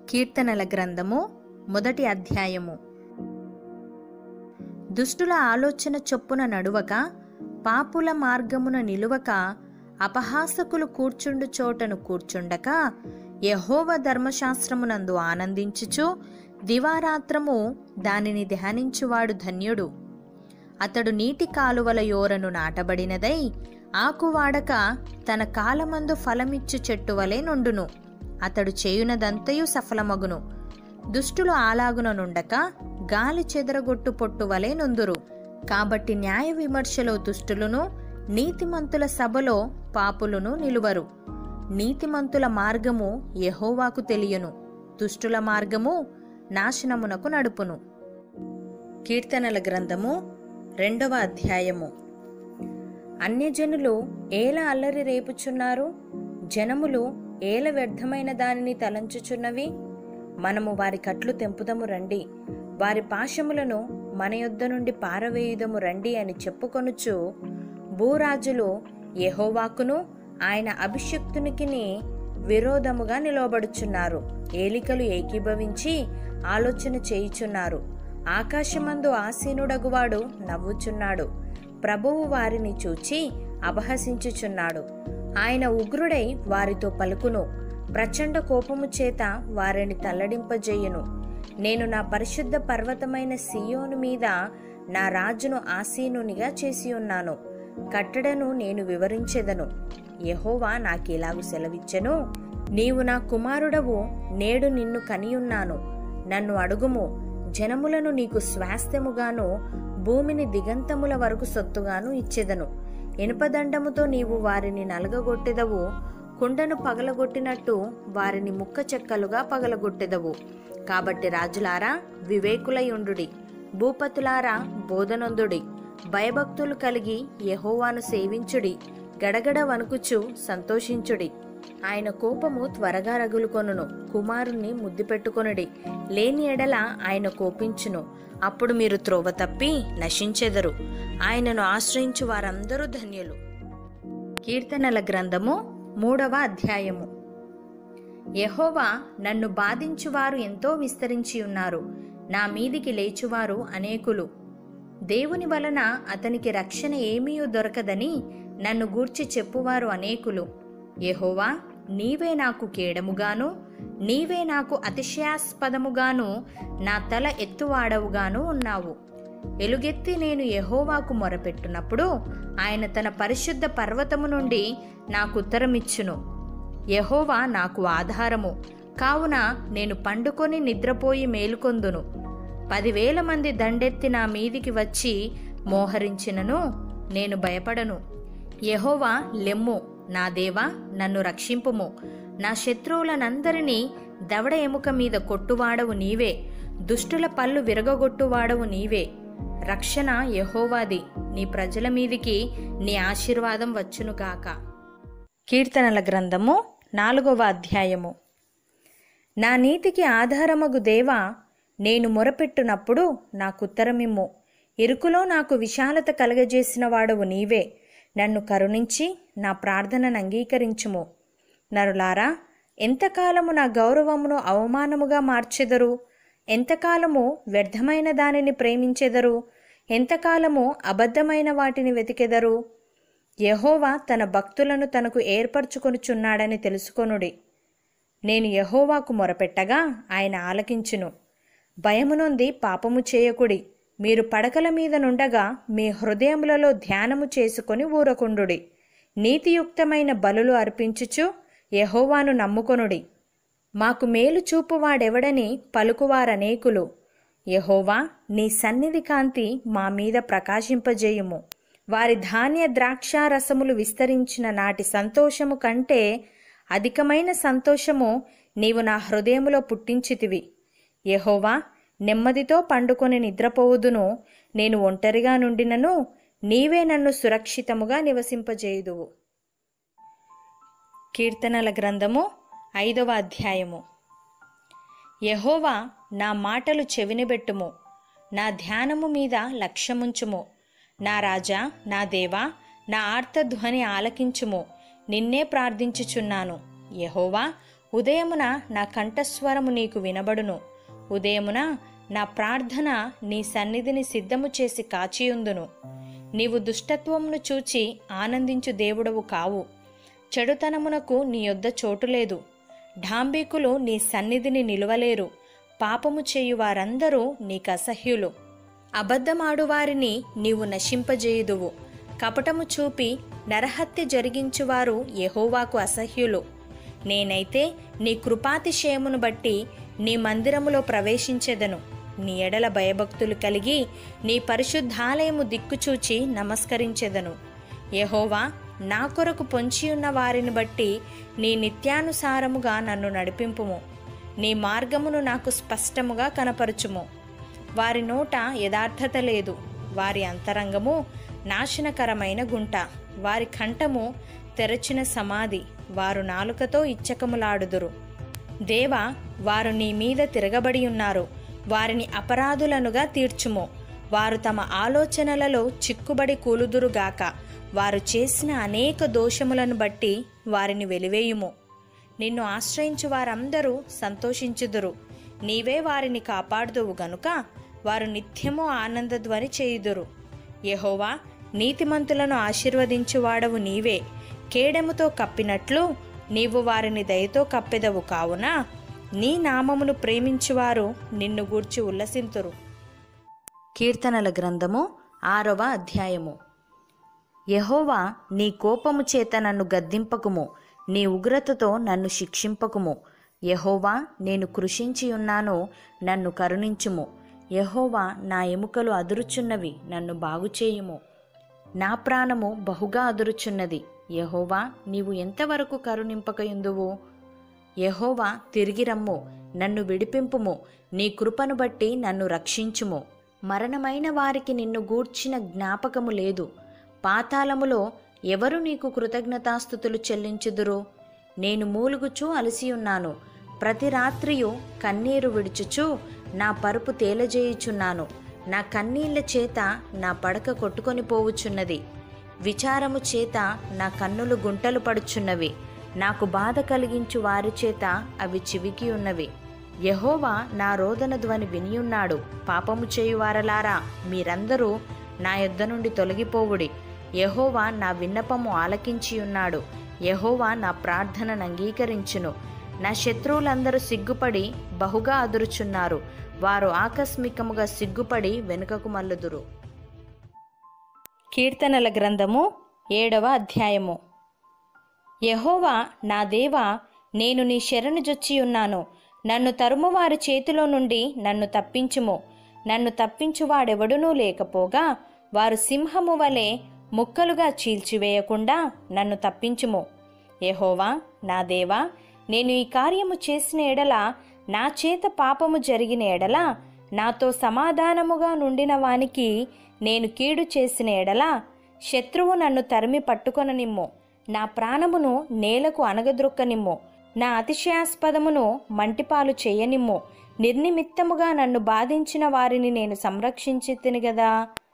కీర్తనల గ్రంథము మొదటి అధ్యాయము దుష్టుల ఆలోచన చొప్పున నడువక పాపుల మార్గమున నిలువక అపహాసకులు కూర్చుండు చోటను కూర్చుండక యహోవ ధర్మశాస్త్రమునందు ఆనందించుచు దివారాత్రము దానిని ధ్యానించువాడు ధన్యుడు అతడు నీటి కాలువల యోరను నాటబడినదై ఆకువాడక తన కాలమందు ఫలమిచ్చు చెట్టు వలె నుండును అతడు చేయునదంతయు సఫలమగును దుష్టులు ఆలాగున నుండక గాలి చెదరగొట్టు పొట్టు వలె నుందురు కాబట్టి న్యాయ విమర్శలో దుష్టులను నీతిమంతుల సభలో పాపులను నిలువరు నీతిమంతుల మార్గము యెహోవాకు తెలియను దుష్టుల మార్గము నాశనమునకు నడుపును కీర్తనల గ్రంథము రెండవ అధ్యాయము అన్యజనులు ఏల అల్లరి రేపుచున్నారు జనములు ఏల వ్యర్థమైన దానిని తలంచుచున్నవి మనము వారి కట్లు తెంపుదము రండి వారి పాశములను మన యొద్ద నుండి పారవేయుదము రండి అని చెప్పుకొనుచు భూరాజులు యెహోవాకును ఆయన అభిషక్తునికిని విరోధముగా నిలవబడుచున్నారు ఏలికలు ఏకీభవించి ఆలోచన చేయుచున్నారు ఆకాశమందు ఆసీనుడగువాడు నవ్వుచున్నాడు ప్రభువు వారిని చూచి అపహసించుచున్నాడు ఆయన ఉగ్రుడై వారితో పలుకును ప్రచండ కోపము చేత వారిని తల్లడింపజేయును నేను నా పరిశుద్ధ పర్వతమైన సియోను మీద నా రాజును ఆసీనునిగా చేసి ఉన్నాను కట్టడను నేను వివరించెదను యెహోవా నాకిలాగు సెలవిచ్చెను నీవు నా కుమారుడవు నేడు నిన్ను కనియున్నాను నన్ను అడుగుము జనములను నీకు స్వాస్థ్యముగాను భూమిని దిగంతముల వరకు సొత్తుగాను ఇచ్చెదను ఇనుపదండముతో నీవు వారిని నలగగొట్టెదవు కుండను పగలగొట్టినట్టు వారిని ముక్క చెక్కలుగా పగలగొట్టెదవు కాబట్టి రాజులారా వివేకులయుండుడి భూపతులారా బోధనొందుడి భయభక్తులు కలిగి యెహోవాను సేవించుడి గడగడ వణుకుచు సంతోషించుడి ఆయన కోపము త్వరగా రగులుకొనును కుమారుణ్ణి ముద్దు పెట్టుకొనుడి లేని ఎడల ఆయన కోపించును అప్పుడు మీరు త్రోవ తప్పి నశించెదరు ఆయనను ఆశ్రయించు వారందరూ ధన్యులు కీర్తనల గ్రంథము మూడవ అధ్యాయము యెహోవా నన్ను బాధించువారు ఎంతో విస్తరించి ఉన్నారు నా మీదికి లేచువారు అనేకులు దేవుని వలన అతనికి రక్షణ ఏమీ దొరకదని నన్ను గూర్చి చెప్పువారు అనేకులు యెహోవా నీవే నాకు కేడముగాను నీవే నాకు అతిశయాస్పదముగాను నా తల ఎత్తువాడవుగాను ఉన్నావు ఎలుగెత్తి నేను యెహోవాకు మొరపెట్టునప్పుడు ఆయన తన పరిశుద్ధ పర్వతము నుండి నాకు ఉత్తరమిచ్చును యెహోవా నాకు ఆధారము కావున నేను పండుకొని నిద్రపోయి మేలుకొందును పదివేల మంది దండెత్తి నా మీదికి వచ్చి మోహరించినను నేను భయపడను యెహోవా లెమ్ము నా దేవా నన్ను రక్షింపుము నా శత్రువులనందరినీ దవడ ఎముక మీద కొట్టువాడవు నీవే దుష్టుల పళ్ళు విరగగొట్టువాడవు నీవే రక్షణ యెహోవాది నీ ప్రజల మీదికి నీ ఆశీర్వాదం వచ్చునుగాక కీర్తనల గ్రంథము నాలుగవ అధ్యాయము నా నీతికి ఆధారమగు దేవా నేను మొరపెట్టునప్పుడు నాకుత్తరమిమ్ము ఇరుకులో నాకు విశాలత కలగజేసిన వాడవు నీవే నన్ను కరుణించి నా ప్రార్థనను అంగీకరించుము నరులారా ఎంతకాలము నా గౌరవమును అవమానముగా మార్చెదరు ఎంతకాలము వ్యర్థమైన దానిని ప్రేమించెదరు ఎంతకాలము అబద్ధమైన వాటిని వెతికెదరు యహోవా తన భక్తులను తనకు ఏర్పరచుకొనుచున్నాడని తెలుసుకొనుడి నేను యహోవాకు మొరపెట్టగా ఆయన ఆలకించును భయమునొంది పాపము చేయకుడి మీరు పడకల మీద నుండగా మీ హృదయములలో ధ్యానము చేసుకొని ఊరకుండుడి నీతియుక్తమైన బలులు అర్పించుచు యహోవాను నమ్ముకొనుడి మాకు మేలు చూపువాడెవడని పలుకువారనేకులు యహోవా నీ సన్నిధి కాంతి మా మీద ప్రకాశింపజేయుము వారి ధాన్య ద్రాక్షారసములు విస్తరించిన నాటి సంతోషము కంటే అధికమైన సంతోషము నీవు నా హృదయములో పుట్టించితివి యహోవా నెమ్మదితో పండుకొని నిద్రపోవుదును నేను ఒంటరిగా నుండినను నీవే నన్ను సురక్షితముగా నివసింపజేయుదువు కీర్తనల గ్రంథము ఐదవ అధ్యాయము యహోవా నా మాటలు చెవినిబెట్టుము నా ధ్యానము మీద లక్ష్యముంచుము నా రాజా నా దేవా నా ఆర్తధ్వని ఆలకించుము నిన్నే ప్రార్థించుచున్నాను యహోవా ఉదయమున నా కంఠస్వరము నీకు వినబడును ఉదయమున నా ప్రార్థన నీ సన్నిధిని సిద్ధము చేసి కాచియుందును నీవు దుష్టత్వమును చూచి ఆనందించు దేవుడవు కావు చెడుతనమునకు నీ యొద్ద చోటు లేదు ఢాంబికులు నీ సన్నిధిని నిలువలేరు పాపము చేయు వారందరూ నీకు అసహ్యులు అబద్ధమాడు వారిని నీవు నశింపజేయుదువు కపటము చూపి నరహత్య జరిగించువారు యెహోవాకు అసహ్యులు నేనైతే నీ కృపాతిశయమును బట్టి నీ మందిరములో ప్రవేశించెదను నీ ఎడల భయభక్తులు కలిగి నీ పరిశుద్ధాలయము దిక్కుచూచి నమస్కరించెదను యెహోవా నా కొరకు పొంచియున్న వారిని బట్టి నీ నిత్యానుసారముగా నన్ను నడిపింపుము నీ మార్గమును నాకు స్పష్టముగా కనపరచుము వారి నోట యథార్థత లేదు వారి అంతరంగము నాశనకరమైన గుంట వారి కంఠము తెరచిన సమాధి వారు నాలుకతో ఇచ్చకములాడుదురు దేవా వారు నీ మీద తిరగబడి ఉన్నారు వారిని అపరాధులనుగా తీర్చుము వారు తమ ఆలోచనలలో చిక్కుబడి కూలుదురుగాక వారు చేసిన అనేక దోషములను బట్టి వారిని వెలివేయుము నిన్ను ఆశ్రయించు వారందరూ సంతోషించుదురు నీవే వారిని కాపాడుదువు గనుక వారు నిత్యము ఆనందధ్వని చేయుదురు యెహోవా నీతిమంతులను ఆశీర్వదించువాడవు నీవే కేడెముతో కప్పినట్లు నీవు వారిని దయతో కప్పెదవు కావున నీ నామమును ప్రేమించువారు నిన్ను గూర్చి ఉల్లసింతురు కీర్తనల గ్రంథము ఆరవ అధ్యాయము యహోవా నీ కోపము చేత నన్ను గద్దింపకుము నీ ఉగ్రతతో నన్ను శిక్షింపకుము యహోవా నేను కృషించి ఉన్నాను నన్ను కరుణించుము యహోవా నా ఎముకలు అదురుచున్నవి నన్ను బాగుచేయుము నా ప్రాణము బహుగా అదురుచున్నది యహోవా నీవు ఎంతవరకు కరుణింపకయుందువు యహోవా తిరిగి రమ్ము నన్ను విడిపింపుము నీ కృపను బట్టి నన్ను రక్షించుము మరణమైన వారికి నిన్ను గూర్చిన జ్ఞాపకము లేదు పాతాళములో ఎవరు నీకు కృతజ్ఞతాస్థుతులు చెల్లించుదురు నేను మూలుగుచూ అలసి ఉన్నాను ప్రతి రాత్రియు కన్నీరు విడుచుచు నా పరుపు తేలజేయుచున్నాను నా కన్నీళ్ల చేత నా పడక కొట్టుకొని పోవుచున్నది విచారము చేత నా కన్నులు గుంటలు పడుచున్నవి నాకు బాధ కలిగించు వారి చేత అవి చివికి ఉన్నవి యహోవా నా రోదన ధ్వని వినియున్నాడు పాపము చేయువారలారా మీరందరూ నా యొద్ద నుండి తొలగిపోవుడి యహోవా నా విన్నపము ఆలకించి ఉన్నాడు యహోవా నా ప్రార్థనను అంగీకరించును నా శత్రువులందరూ సిగ్గుపడి బహుగా అదురుచున్నారు వారు ఆకస్మికముగా సిగ్గుపడి వెనుకకు మల్లుదురు కీర్తనల గ్రంథము ఏడవ అధ్యాయము యహోవా నా దేవా నేను నీ శరణు జొచ్చి ఉన్నాను నన్ను తరుమువారి చేతిలో నుండి నన్ను తప్పించుము నన్ను తప్పించువాడెవడునూ లేకపోగా వారు సింహము వలె ముక్కలుగా చీల్చివేయకుండా నన్ను తప్పించుము యహోవా నా దేవా నేను ఈ కార్యము చేసిన ఎడల నా చేత పాపము జరిగిన ఎడల నాతో సమాధానముగా నుండిన వానికి నేను కీడు చేసిన ఎడల శత్రువు నన్ను తరిమి పట్టుకొననిమ్ము నా ప్రాణమును నేలకు అనగద్రొక్కనిమ్ము నా అతిశయాస్పదమును మంటిపాలు చేయనిమ్ము నిర్నిమిత్తముగా నన్ను బాధించిన వారిని నేను సంరక్షించి తిని గదా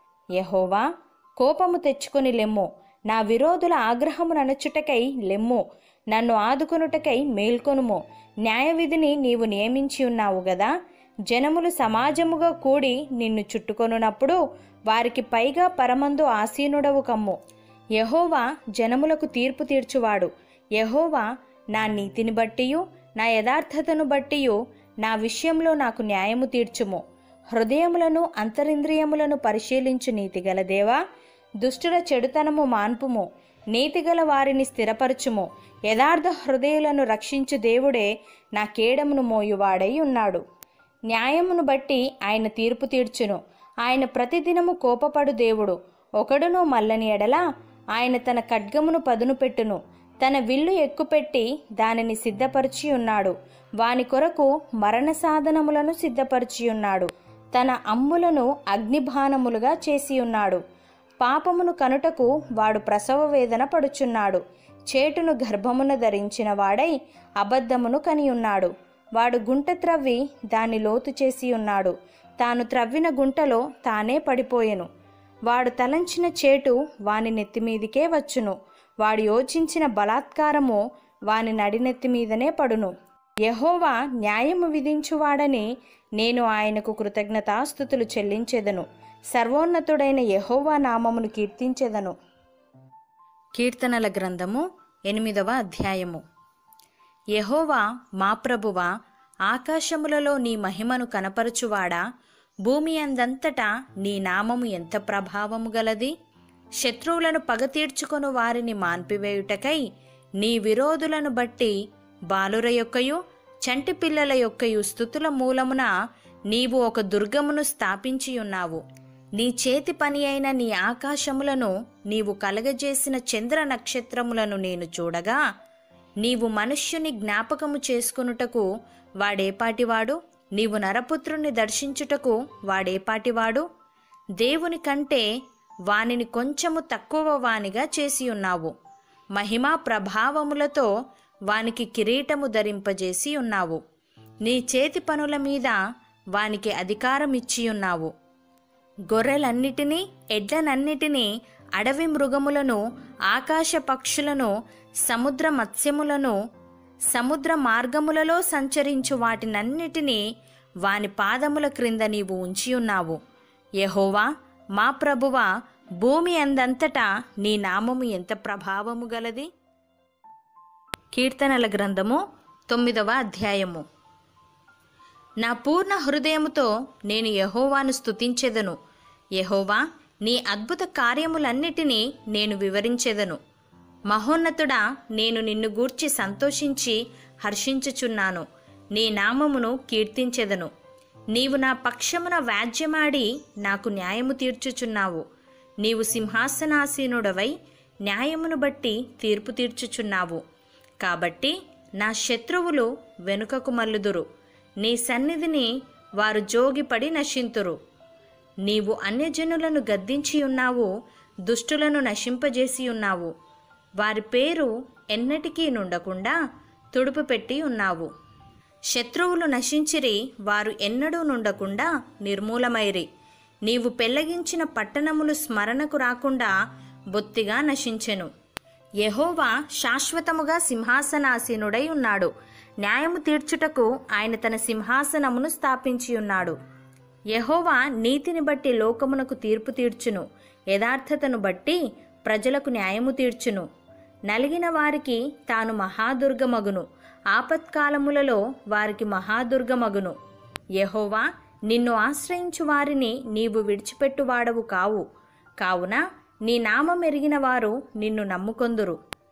యహోవా కోపము తెచ్చుకొని లెమ్ము నా విరోధుల ఆగ్రహము ననుచుటకై లెమ్ము నన్ను ఆదుకొనుటకై మేల్కొనుము న్యాయవిధిని నీవు నియమించి ఉన్నావు గదా జనములు సమాజముగా కూడి నిన్ను చుట్టుకొనున్నప్పుడు వారికి పైగా పరమందు ఆసీనుడవు కమ్ము యహోవా జనములకు తీర్పు తీర్చువాడు యహోవా నా నీతిని బట్టియు నా యథార్థతను బట్టియు నా విషయంలో నాకు న్యాయము తీర్చుము హృదయములను అంతరింద్రియములను పరిశీలించు నీతిగల దేవా దుష్టుల చెడుతనము మాన్పుము నీతిగల వారిని స్థిరపరచుము యథార్థ హృదయులను రక్షించు దేవుడే నా కేడమును మోయువాడై ఉన్నాడు న్యాయమును బట్టి ఆయన తీర్పు తీర్చును ఆయన ప్రతిదినము కోపపడు దేవుడు ఒకడును మల్లని ఎడల ఆయన తన ఖడ్గమును పదును పెట్టును తన విల్లు ఎక్కుపెట్టి దానిని సిద్ధపరిచి ఉన్నాడు వాని కొరకు మరణ సాధనములను సిద్ధపరిచి ఉన్నాడు తన అమ్ములను అగ్నిబాణములుగా చేసి ఉన్నాడు పాపమును కనుటకు వాడు ప్రసవ వేదన పడుచున్నాడు చేటును గర్భమున ధరించిన వాడై అబద్ధమును కనియున్నాడు వాడు గుంట త్రవ్వి దాన్ని లోతు చేసి ఉన్నాడు తాను త్రవ్విన గుంటలో తానే పడిపోయెను వాడు తలంచిన చేటు వాని నెత్తిమీదికే వచ్చును వాడు యోచించిన బలాత్కారము వాని నడినెత్తి మీదనే పడును యహోవా న్యాయము విధించువాడని నేను ఆయనకు కృతజ్ఞతాస్థుతులు చెల్లించెదను సర్వోన్నతుడైన యహోవా నామమును కీర్తించెదను కీర్తనల గ్రంథము ఎనిమిదవ అధ్యాయము యహోవా మా ప్రభువా ఆకాశములలో నీ మహిమను కనపరచువాడా భూమి అందంతటా నీ నామము ఎంత ప్రభావము గలది శత్రువులను పగ తీర్చుకొను వారిని మాన్పివేయుటకై నీ విరోధులను బట్టి బాలుర యొక్కయు చంటి పిల్లల యొక్కయు స్థుతుల మూలమున నీవు ఒక దుర్గమును స్థాపించి ఉన్నావు నీ చేతి పని అయిన నీ ఆకాశములను నీవు కలగజేసిన చంద్ర నక్షత్రములను నేను చూడగా నీవు మనుష్యుని జ్ఞాపకము చేసుకొనుటకు వాడేపాటివాడు నీవు నరపుత్రుని దర్శించుటకు వాడేపాటివాడు దేవుని కంటే వానిని కొంచెము తక్కువ వానిగా చేసి ఉన్నావు మహిమా ప్రభావములతో వానికి కిరీటము ధరింపజేసి ఉన్నావు నీ చేతి పనుల మీద వానికి అధికారం ఇచ్చి ఉన్నావు గొర్రెలన్నిటినీ ఎడ్లనన్నిటినీ అడవి మృగములను ఆకాశ పక్షులను సముద్ర మత్స్యములను సముద్ర మార్గములలో సంచరించు వాటినన్నిటినీ వాని పాదముల క్రింద నీవు ఉంచి ఉన్నావు యహోవా మా ప్రభువా భూమి అందంతటా నీ నామము ఎంత ప్రభావము గలది కీర్తనల గ్రంథము తొమ్మిదవ అధ్యాయము నా పూర్ణ హృదయముతో నేను యహోవాను స్తుతించెదను యహోవా నీ అద్భుత కార్యములన్నిటినీ నేను వివరించెదను మహోన్నతుడా నేను నిన్ను గూర్చి సంతోషించి హర్షించుచున్నాను నీ నామమును కీర్తించెదను నీవు నా పక్షమున వ్యాజ్యమాడి నాకు న్యాయము తీర్చుచున్నావు నీవు సింహాసనాసీనుడవై న్యాయమును బట్టి తీర్పు తీర్చుచున్నావు కాబట్టి నా శత్రువులు వెనుకకు మల్లుదురు నీ సన్నిధిని వారు జోగిపడి నశింతురు నీవు అన్యజనులను గద్దించి ఉన్నావు దుష్టులను నశింపజేసి ఉన్నావు వారి పేరు ఎన్నటికీ నుండకుండా తుడుపు పెట్టి ఉన్నావు శత్రువులు నశించిరి వారు ఎన్నడూ నుండకుండా నిర్మూలమైరి నీవు పెళ్లగించిన పట్టణములు స్మరణకు రాకుండా బొత్తిగా నశించెను యెహోవా శాశ్వతముగా సింహాసనాసీనుడై ఉన్నాడు న్యాయము తీర్చుటకు ఆయన తన సింహాసనమును స్థాపించి ఉన్నాడు యెహోవా నీతిని బట్టి లోకమునకు తీర్పు తీర్చును యథార్థతను బట్టి ప్రజలకు న్యాయము తీర్చును నలిగిన వారికి తాను మహాదుర్గమగును ఆపత్కాలములలో వారికి మహాదుర్గమగును యెహోవా నిన్ను ఆశ్రయించు వారిని నీవు విడిచిపెట్టువాడవు కావు కావున నీ నామం ఎరిగిన వారు నిన్ను నమ్ముకొందురు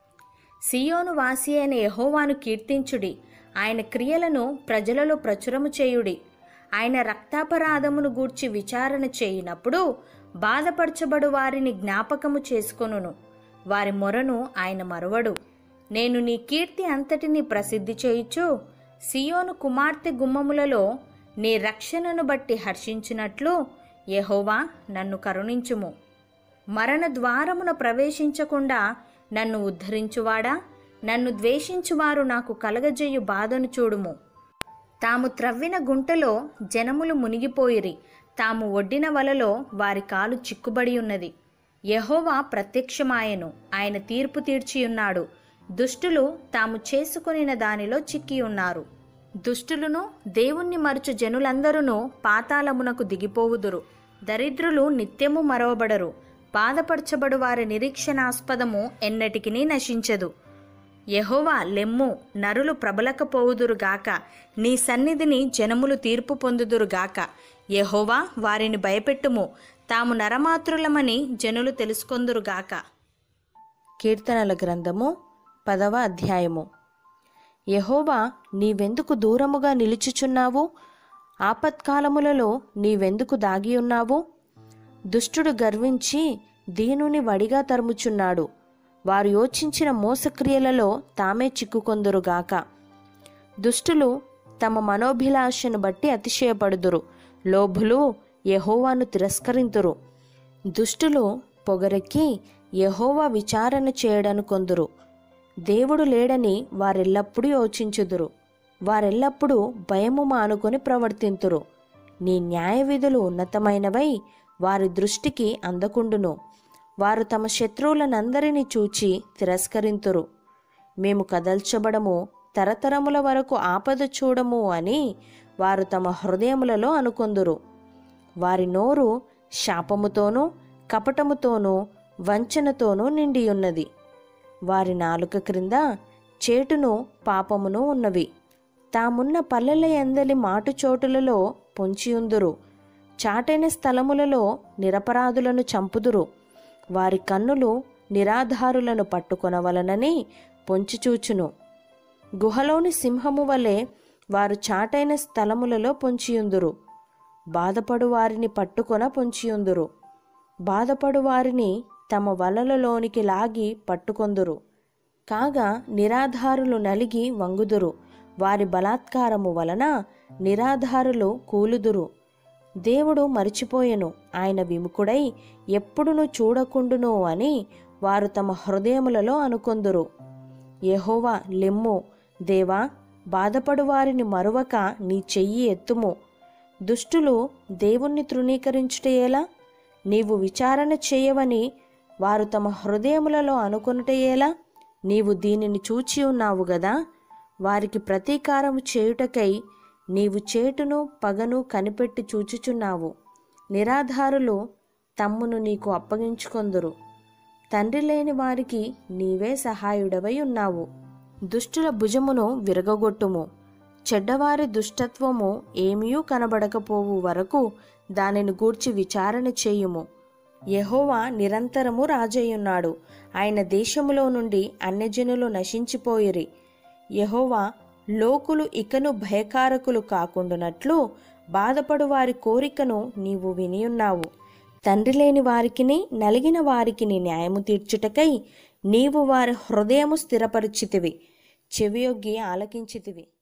సియోను వాసి అయిన యెహోవాను కీర్తించుడి ఆయన క్రియలను ప్రజలలో ప్రచురము చేయుడి ఆయన రక్తాపరాధమును గూర్చి విచారణ చేయినప్పుడు బాధపరచబడు వారిని జ్ఞాపకము చేసుకొనును వారి మొరను ఆయన మరువడు నేను నీ కీర్తి అంతటిని ప్రసిద్ధి చేయుచు సియోను కుమార్తె గుమ్మములలో నీ రక్షణను బట్టి హర్షించినట్లు యెహోవా నన్ను కరుణించుము మరణ ద్వారమున ప్రవేశించకుండా నన్ను ఉద్ధరించువాడా నన్ను ద్వేషించువారు నాకు కలగజేయు బాధను చూడుము తాము త్రవ్విన గుంటలో జనములు మునిగిపోయిరి తాము ఒడ్డిన వలలో వారి కాలు చిక్కుబడి ఉన్నది యెహోవా ప్రత్యక్షమాయను ఆయన తీర్పు తీర్చియున్నాడు దుష్టులు తాము చేసుకొనిన దానిలో చిక్కి ఉన్నారు దుష్టులను దేవుణ్ణి మరుచు జనులందరూ పాతాళమునకు దిగిపోవుదురు దరిద్రులు నిత్యము మరవబడరు బాధపరచబడు వారి నిరీక్షణాస్పదము ఎన్నటికినీ నశించదు యెహోవా లెమ్ము నరులు ప్రబలకపోవుదురుగాక నీ సన్నిధిని జనములు తీర్పు పొందుదురుగాక యెహోవా వారిని భయపెట్టుము తాము నరమాతృలమని జనులు తెలుసుకొందురుగాక కీర్తనల గ్రంథము పదవ అధ్యాయము యెహోవా నీవెందుకు దూరముగా నిలుచుచున్నావు ఆపత్కాలములలో నీవెందుకు దాగి ఉన్నావు దుష్టుడు గర్వించి దీనుని వడిగా తరుముచున్నాడు వారు యోచించిన మోసక్రియలలో తామే చిక్కుకొందురుగాక దుష్టులు తమ మనోభిలాషను బట్టి అతిశయపడుదురు లోభులు యెహోవాను తిరస్కరింతురు దుష్టులు పొగరెక్కి యెహోవా విచారణ చేయడను కొందురు దేవుడు లేడని వారెల్లప్పుడూ యోచించుదురు వారెల్లప్పుడూ భయము మానుకొని ప్రవర్తింతురు నీ న్యాయ విధులు ఉన్నతమైనవై వారి దృష్టికి అందకుండును వారు తమ శత్రువులనందరినీ చూచి తిరస్కరింతురు మేము కదల్చబడము తరతరముల వరకు ఆపద చూడము అని వారు తమ హృదయములలో అనుకొందురు వారి నోరు శాపముతోనూ కపటముతోనూ వంచనతోనూ నిండియున్నది వారి నాలుక క్రింద చేటును పాపమును ఉన్నవి తామున్న పల్లెల ఎందలి మాటుచోటులలో పొంచియుందురు చాటైన స్థలములలో నిరపరాధులను చంపుదురు వారి కన్నులు నిరాధారులను పట్టుకొనవలనని పొంచిచూచును గుహలోని సింహము వలె వారు చాటైన స్థలములలో పొంచియుందురు బాధపడు వారిని పట్టుకొన పొంచియుందురు బాధపడు వారిని తమ వలలలోనికి లాగి పట్టుకొందురు కాగా నిరాధారులు నలిగి వంగుదురు వారి బలాత్కారము వలన నిరాధారులు కూలుదురు దేవుడు మరిచిపోయెను ఆయన విముఖుడై ఎప్పుడును చూడకుండును అని వారు తమ హృదయములలో అనుకొందురు యెహోవా లెమ్ము దేవా బాధపడు వారిని మరువక నీ చెయ్యి ఎత్తుము దుష్టులు దేవుణ్ణి తృణీకరించుటయేలా నీవు విచారణ చేయవని వారు తమ హృదయములలో అనుకొనుటయేలా నీవు దీనిని చూచి ఉన్నావు గదా వారికి ప్రతీకారము చేయుటకై నీవు చేటును పగను కనిపెట్టి చూచుచున్నావు నిరాధారులు తమ్మును నీకు అప్పగించుకొందురు తండ్రి లేని వారికి నీవే సహాయుడవై ఉన్నావు దుష్టుల భుజమును విరగగొట్టుము చెడ్డవారి దుష్టత్వము ఏమీయూ కనబడకపోవు వరకు దానిని గూర్చి విచారణ చేయుము యెహోవా నిరంతరము రాజయ్యున్నాడు ఆయన దేశములో నుండి అన్యజనులు నశించిపోయిరి యెహోవా లోకులు ఇకను భయకారకులు కాకుండునట్లు బాధపడు వారి కోరికను నీవు వినియున్నావు తండ్రి లేని వారికిని నలిగిన వారికిని న్యాయము తీర్చుటకై నీవు వారి హృదయము స్థిరపరిచితివి చెవియొగ్గి ఆలకించితివి